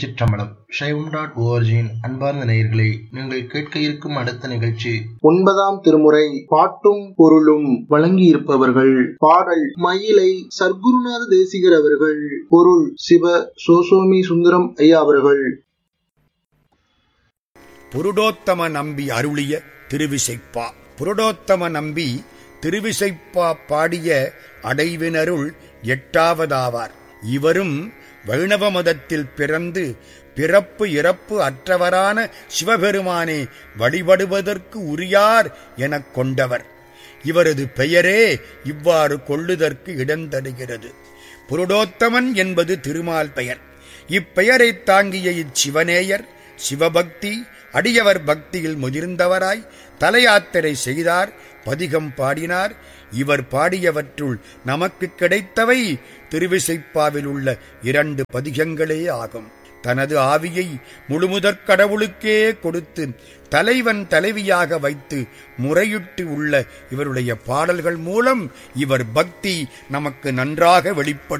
திருச்சிற்றம்பலம் சைவம் டாட் ஓஆர்ஜியின் அன்பார்ந்த நேயர்களே நீங்கள் கேட்க இருக்கும் அடுத்த நிகழ்ச்சி ஒன்பதாம் திருமுறை பாட்டும் பொருளும் வழங்கியிருப்பவர்கள் பாடல் மயிலை சர்க்குருநாத தேசிகர் அவர்கள் பொருள் சிவ சோசோமி சுந்தரம் ஐயா அவர்கள் புருடோத்தம நம்பி அருளிய திருவிசைப்பா புருடோத்தம நம்பி திருவிசைப்பா பாடிய அடைவினருள் எட்டாவதாவார் இவரும் வைணவ மதத்தில் பிறந்து பிறப்பு இறப்பு அற்றவரான சிவபெருமானே வழிபடுவதற்கு உரியார் எனக் கொண்டவர் இவரது பெயரே இவ்வாறு கொள்ளுதற்கு இடந்தருகிறது புருடோத்தமன் என்பது திருமால் பெயர் இப்பெயரைத் தாங்கிய இச்சிவனேயர் சிவபக்தி அடியவர் பக்தியில் முதிர்ந்தவராய் தலையாத்திரை செய்தார் பதிகம் பாடினார் இவர் பாடியவற்றுள் நமக்கு கிடைத்தவை திருவிசைப்பாவில் உள்ள இரண்டு பதிகங்களே ஆகும் தனது ஆவியை முழுமுதற் கடவுளுக்கே கொடுத்து தலைவன் தலைவியாக வைத்து முறையிட்டு உள்ள இவருடைய பாடல்கள் மூலம் இவர் பக்தி நமக்கு நன்றாக வெளிப்படும்